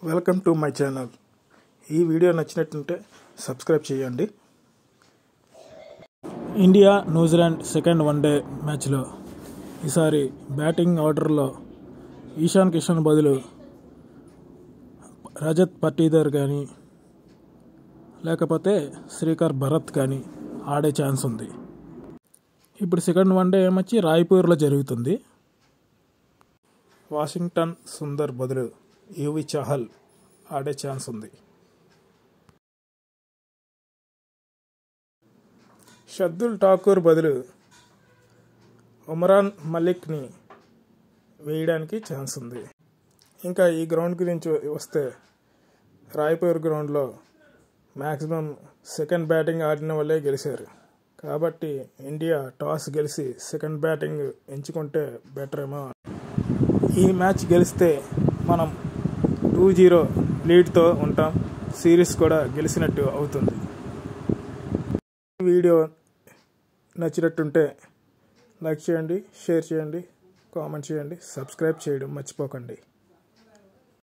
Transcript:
welcome to my channel ఈ video నచ్చినట్టుంటే subscribe చేయండి India New Zealand second one day మ్యాచ్లో ఈసారి బ్యాటింగ్ ఆర్డర్లో ఈశాన్ కిషన్ బదులు రజత్ పటీదర్ కానీ లేకపోతే శ్రీకర్ భరత్ కానీ ఆడే ఛాన్స్ ఉంది ఇప్పుడు సెకండ్ వన్డే ఏమొచ్చి రాయ్పూర్లో జరుగుతుంది వాషింగ్టన్ సుందర్ బదులు యువి చహల్ ఆడే ఛాన్స్ ఉంది షద్దుల్ ఠాకూర్ బదులు ఉమరాన్ మలిక్ని వేయడానికి ఛాన్స్ ఉంది ఇంకా ఈ గ్రౌండ్ గురించి వస్తే రాయ్పూర్ గ్రౌండ్లో మ్యాక్సిమం సెకండ్ బ్యాటింగ్ ఆడిన వాళ్ళే గెలిచారు కాబట్టి ఇండియా టాస్ గెలిచి సెకండ్ బ్యాటింగ్ ఎంచుకుంటే బెటర్ ఏమో ఈ మ్యాచ్ గెలిస్తే మనం టూ జీరో లీడ్తో ఉంటాం సిరీస్ కూడా గెలిచినట్టు అవుతుంది వీడియో నచ్చినట్టుంటే లైక్ చేయండి షేర్ చేయండి కామెంట్ చేయండి సబ్స్క్రైబ్ చేయడం మర్చిపోకండి